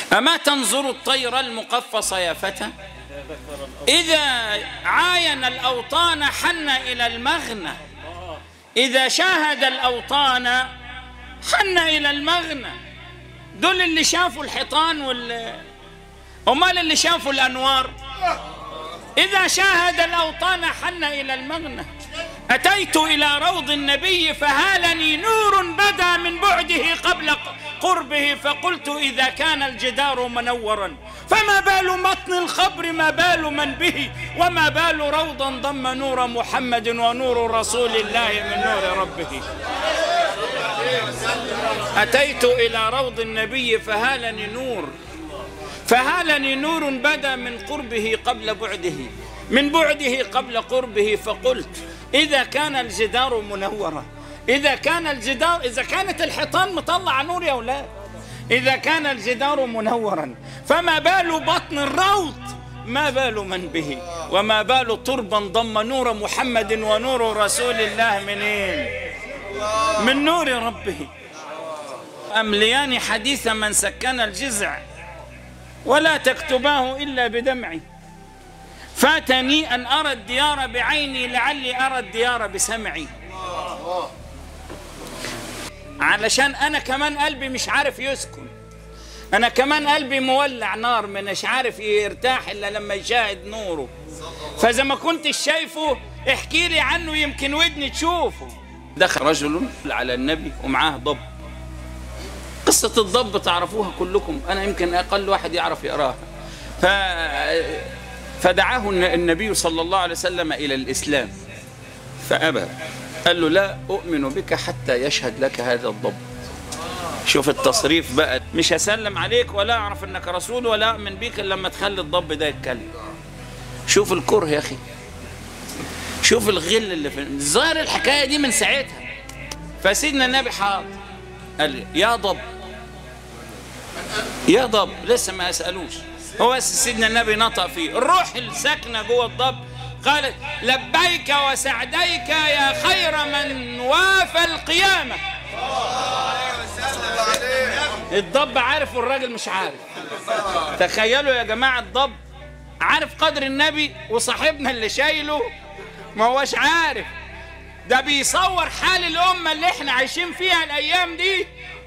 أما تنظر الطير المقفص يا فتى إذا عاين الأوطان حن إلى المغنى إذا شاهد الأوطان حن إلى المغنى دول اللي شافوا الحيطان وال أمال اللي شافوا الأنوار إذا شاهد الأوطان حن إلى المغنى أتيت إلى روض النبي فهالني نور بدا من بعده قبل قربه فقلت إذا كان الجدار منورا فما بال مطن الخبر ما بال من به وما بال روضا ضم نور محمد ونور رسول الله من نور ربه أتيت إلى روض النبي فهالني نور فهالني نور بدا من قربه قبل بعده من بعده قبل قربه فقلت إذا كان الجدار منورا إذا كان الجدار إذا كانت الحيطان مطلعة نور يا أولاد إذا كان الجدار منورا فما بال بطن الروض ما بال من به وما بال تربا ضم نور محمد ونور رسول الله منين من نور ربه أمليان حديث من سكن الجزع ولا تكتباه إلا بدمعي فاتني أن أرى الديار بعيني لعلي أرى الديار بسمعي علشان أنا كمان قلبي مش عارف يسكن أنا كمان قلبي مولع نار مش عارف يرتاح إلا لما يشاهد نوره فإذا ما كنتش شايفه احكي لي عنه يمكن ودني تشوفه دخل رجل على النبي ومعاه ضب قصة الضب تعرفوها كلكم أنا يمكن أقل واحد يعرف يقراها ف... فدعاه النبي صلى الله عليه وسلم إلى الإسلام فأبى قال له لا أؤمن بك حتى يشهد لك هذا الضب شوف التصريف بقى مش هسلم عليك ولا أعرف أنك رسول ولا أؤمن بك إلا لما تخلي الضب ده يتكلم شوف الكره يا أخي شوف الغل اللي في الظاهر الحكاية دي من ساعتها فسيدنا النبي حاضر قال لي يا ضب يا ضب لسه ما أسألوش هو بس سيدنا النبي نطق فيه الروح الساكنة جوه الضب قالت لبيك وسعديك يا خير من وافى القيامة الضب عارف والراجل مش عارف تخيلوا يا جماعة الضب عارف قدر النبي وصاحبنا اللي شايله ما هوش عارف ده بيصور حال الأمة اللي احنا عايشين فيها الأيام دي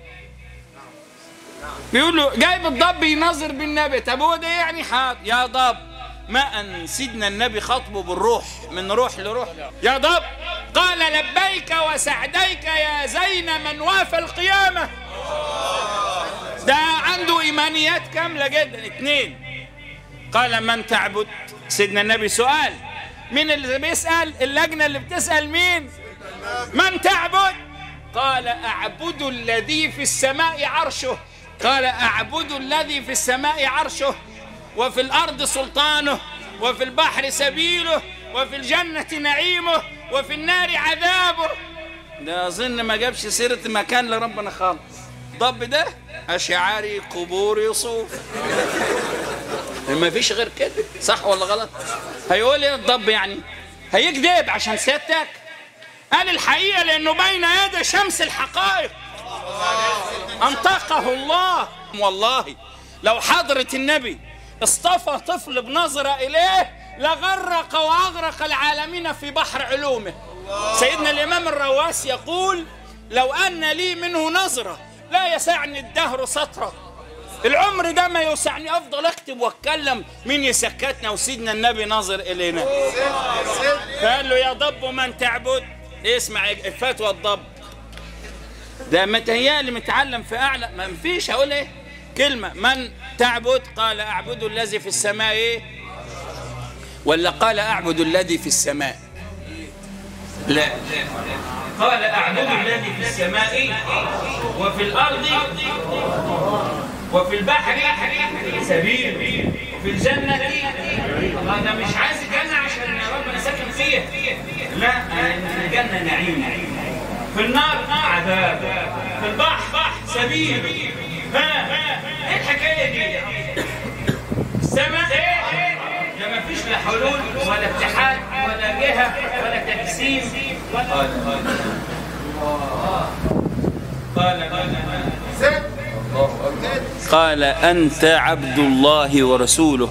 بيقول له جايب الضب ينظر بالنبي طب هو ده يعني حاضر يا ضب ما أن سيدنا النبي خطبه بالروح من روح لروح يا ضب قال لبيك وسعديك يا زين من وافى القيامة ده عنده إيمانيات كاملة جدا اثنين قال من تعبد سيدنا النبي سؤال مين اللي بيسأل اللجنة اللي بتسأل مين من تعبد قال أعبد الذي في السماء عرشه قال أعبد الذي في السماء عرشه وفي الأرض سلطانه وفي البحر سبيله وفي الجنة نعيمه وفي النار عذابه ده أظن ما جابش سيرة مكان لربنا خالص الضب ده أشعاري قبور يصوف ما فيش غير كده صح ولا غلط هيقول ايه الضب يعني هيكذب عشان سيادتك قال الحقيقة لأنه بين يدي شمس الحقائق أنطقه الله والله لو حضرة النبي اصطفى طفل بنظرة إليه لغرق وأغرق العالمين في بحر علومه سيدنا الإمام الرواس يقول لو أن لي منه نظرة لا يسعني الدهر سطرة العمر ده ما يوسعني أفضل أكتب وأتكلم مين يسكتنا وسيدنا النبي ناظر إلينا فقال له يا ضب من تعبد اسمع الفتوى الضب ده متهيألي متعلم في أعلى ما فيش هقول إيه كلمة من تعبد قال أعبد الذي في السماء إيه ولا قال أعبد الذي في السماء لا قال أعبد الذي في السماء وفي الأرض وفي البحر سبيل وفي الجنة الله ده مش عايز الجنة عشان ربنا ساكن فيها لا الجنة نعيم في النار عذاب في البحر سبيل ها ايه الحكايه دي السماء ده ما فيش لا حلول ولا اتحاد ولا جهه ولا تجسيم قال قال قال قال قال أنت عبد الله ورسوله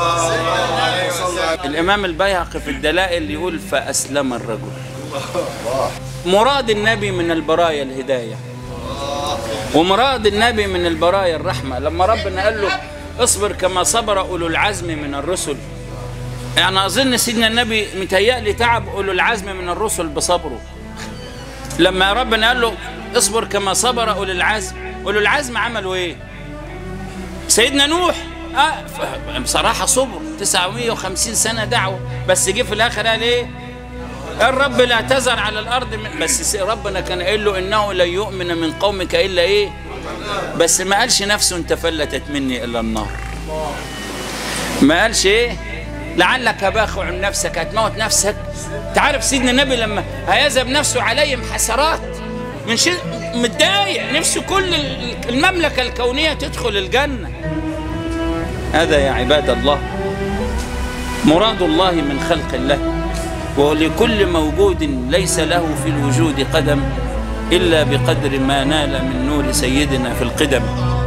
الإمام البيهقي في الدلائل يقول فأسلم الرجل مراد النبي من البرايا الهداية ومراد النبي من البرايا الرحمة لما ربنا قال له اصبر كما صبر أولو العزم من الرسل يعني أظن سيدنا النبي متهيألي تعب أولو العزم من الرسل بصبره لما ربنا قال له اصبر كما صبر أولو العزم أولو العزم عملوا إيه سيدنا نوح آه ف- بصراحة صبر 950 سنة دعوة بس جه في الآخر قال إيه الرب لا تزر على الأرض من بس س- ربنا كان قايل له إنه لن يؤمن من قومك إلا إيه بس ما قالش نفسه انت فلتت مني إلا النار ما قالش إيه لعلك باخع نفسك هتموت نفسك تعرف سيدنا النبي لما هيذهب نفسه عليهم حسرات من شيء متضايق نفسه كل ال- المملكة الكونية تدخل الجنة هذا يا عباد الله مراد الله من خلق الله ولكل موجود ليس له في الوجود قدم إلا بقدر ما نال من نور سيدنا في القدم